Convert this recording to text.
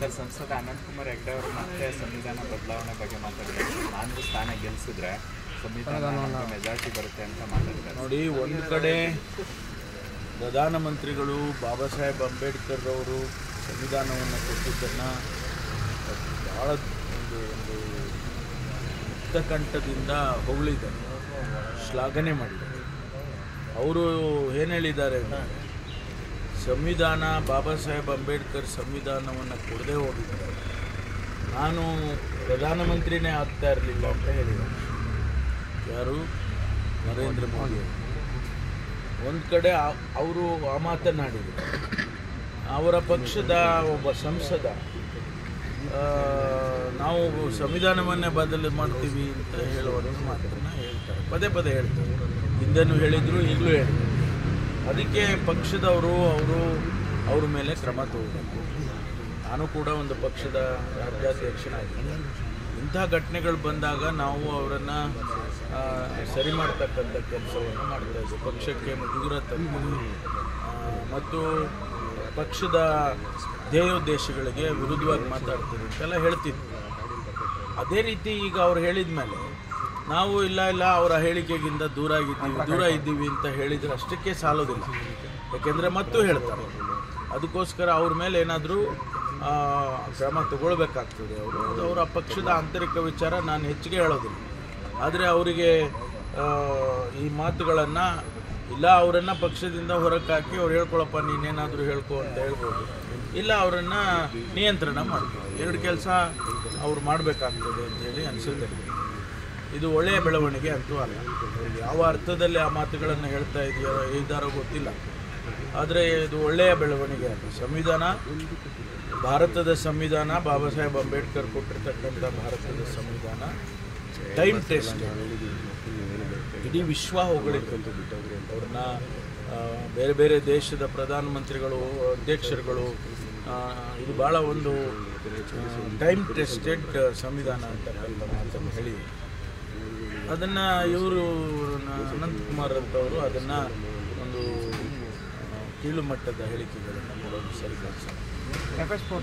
sir ಸಂಸದ ಅನಂತಕುಮಾರ್ ಹೆಗ್ಡೆ ಅವರು ಮತ್ತೆ ಸಂವಿಧಾನ ಬದಲಾವಣೆ ಬಗ್ಗೆ ಮಾತಾಡಿದ್ದಾರೆ ನಾನು ಸ್ಥಾನ ಗೆಲ್ಲಿಸಿದ್ರೆ ಸಂವಿಧಾನ ಮೆಜಾರಿಟಿ ಬರುತ್ತೆ ಅಂತ ಮಾತಾಡಿದ್ದಾರೆ ನೋಡಿ ಒಂದು ಕಡೆ ಪ್ರಧಾನಮಂತ್ರಿಗಳು ಬಾಬಾ ಸಾಹೇಬ್ ಅಂಬೇಡ್ಕರ್ ಅವರು ಸಂವಿಧಾನವನ್ನು ಕೊಟ್ಟಿದ್ದನ್ನು ಭಾಳ ಒಂದು ಒಂದು ಮುಕ್ತಕಂಠದಿಂದ ಹೊಗಳಿದ್ದಾರೆ ಶ್ಲಾಘನೆ ಮಾಡಿದ್ದಾರೆ ಅವರು ಏನು ಹೇಳಿದ್ದಾರೆ ಅಂದರೆ ಸಂವಿಧಾನ ಬಾಬಾ ಸಾಹೇಬ್ ಅಂಬೇಡ್ಕರ್ ಸಂವಿಧಾನವನ್ನು ಕೊಡದೆ ಹೋಗಿದ್ದಾರೆ ನಾನು ಪ್ರಧಾನಮಂತ್ರಿನೇ ಆಗ್ತಾ ಇರಲಿಲ್ಲ ಅಂತ ಹೇಳಿದ್ದಾರೆ ಯಾರು ನರೇಂದ್ರ ಮೋದಿ ಅವರು ಒಂದು ಕಡೆ ಅವರು ಆ ಮಾತನಾಡಿದರು ಅವರ ಪಕ್ಷದ ಒಬ್ಬ ಸಂಸದ ಆ, ನಾವು ಸಂವಿಧಾನವನ್ನೇ ಬದಲು ಮಾಡ್ತೀವಿ ಅಂತ ಹೇಳುವಂಥ ಮಾತನ್ನು ಹೇಳ್ತಾರೆ ಪದೇ ಪದೇ ಹೇಳ್ತಾರೆ ಹಿಂದೆನೂ ಹೇಳಿದರು ಈಗಲೂ ಹೇಳಿದರು ಅದಕ್ಕೆ ಪಕ್ಷದವರು ಅವರು ಅವ್ರ ಮೇಲೆ ಕ್ರಮ ತಗೋಬೇಕು ನಾನು ಕೂಡ ಒಂದು ಪಕ್ಷದ ರಾಜ್ಯಾಧ್ಯಕ್ಷನಾಗಿದ್ದೆ ಇಂಥ ಘಟನೆಗಳು ಬಂದಾಗ ನಾವು ಅವರನ್ನು ಸರಿ ಮಾಡ್ತಕ್ಕಂಥ ಕೆಲಸವನ್ನು ಮಾಡ್ತಾ ಇದ್ವಿ ಪಕ್ಷಕ್ಕೆ ಮುಜುಗರ ತಂದು ಮತ್ತು ಪಕ್ಷದ ಧ್ಯೇಯೋದ್ದೇಶಗಳಿಗೆ ವಿರುದ್ಧವಾಗಿ ಮಾತಾಡ್ತೀವಿ ಅಂತೆಲ್ಲ ಹೇಳ್ತಿದ್ವಿ ಅದೇ ರೀತಿ ಈಗ ಅವ್ರು ಹೇಳಿದ ಮೇಲೆ ನಾವು ಇಲ್ಲ ಇಲ್ಲ ಅವರ ಹೇಳಿಕೆಗಿಂತ ದೂರ ಆಗಿದ್ದೀವಿ ದೂರ ಇದ್ದೀವಿ ಅಂತ ಹೇಳಿದರೆ ಅಷ್ಟಕ್ಕೆ ಸಾಲೋದಿಲ್ಲ ಯಾಕೆಂದರೆ ಮತ್ತೂ ಹೇಳ್ತಾರೆ ಅದಕ್ಕೋಸ್ಕರ ಅವ್ರ ಮೇಲೆ ಏನಾದರೂ ಕ್ರಮ ತಗೊಳ್ಬೇಕಾಗ್ತದೆ ಅವರು ಅದು ಅವರ ಪಕ್ಷದ ಆಂತರಿಕ ವಿಚಾರ ನಾನು ಹೆಚ್ಚಿಗೆ ಹೇಳೋದಿಲ್ಲ ಆದರೆ ಅವರಿಗೆ ಆ, ಈ ಮಾತುಗಳನ್ನು ಇಲ್ಲ ಅವರನ್ನು ಪಕ್ಷದಿಂದ ಹೊರಕ್ಕೆ ಹಾಕಿ ಅವ್ರು ಹೇಳ್ಕೊಳಪ್ಪ ನೀನೇನಾದರೂ ಹೇಳ್ಕೊ ಅಂತ ಹೇಳ್ಬೋದು ಇಲ್ಲ ಅವರನ್ನು ನಿಯಂತ್ರಣ ಮಾಡ್ಬೋದು ಎರಡು ಕೆಲಸ ಅವ್ರು ಮಾಡಬೇಕಾಗ್ತದೆ ಅಂತೇಳಿ ಅನಿಸುತ್ತೆ ಇದು ಒಳ್ಳೆಯ ಬೆಳವಣಿಗೆ ಅಂತೂ ಅಲ್ಲ ಅವ್ರು ಯಾವ ಅರ್ಥದಲ್ಲಿ ಆ ಮಾತುಗಳನ್ನು ಹೇಳ್ತಾ ಇದೆಯೋ ಇದ್ದಾರೋ ಗೊತ್ತಿಲ್ಲ ಆದರೆ ಇದು ಒಳ್ಳೆಯ ಬೆಳವಣಿಗೆ ಅಲ್ಲ ಸಂವಿಧಾನ ಭಾರತದ ಸಂವಿಧಾನ ಬಾಬಾ ಸಾಹೇಬ್ ಅಂಬೇಡ್ಕರ್ ಕೊಟ್ಟಿರ್ತಕ್ಕಂಥ ಭಾರತದ ಸಂವಿಧಾನ ಟೈಮ್ ಟೆಸ್ಟ್ ಇಡೀ ವಿಶ್ವ ಹೊಗಳಿತ್ತು ಅವ್ರನ್ನ ಆ, ಬೇರೆ ಬೇರೆ ದೇಶದ ಪ್ರಧಾನಮಂತ್ರಿಗಳು ಅಧ್ಯಕ್ಷರುಗಳು ಆ, ಇದು ಭಾಳ ಒಂದು ಟೈಮ್ ಟೆಸ್ಟೆಡ್ ಸಂವಿಧಾನ ಅಂತಕ್ಕಂಥ ಮಾತನ್ನು ಹೇಳಿ ಅದನ್ನು ಇವರು ಅನಂತಕುಮಾರ್ ಅಂತವರು ಅದನ್ನು ಒಂದು ಆ, ಕೀಳು ಮಟ್ಟದ ಹೇಳಿಕೆಗಳನ್ನು ಕೊಡೋದು ಸರಿ ಕೆಲಸ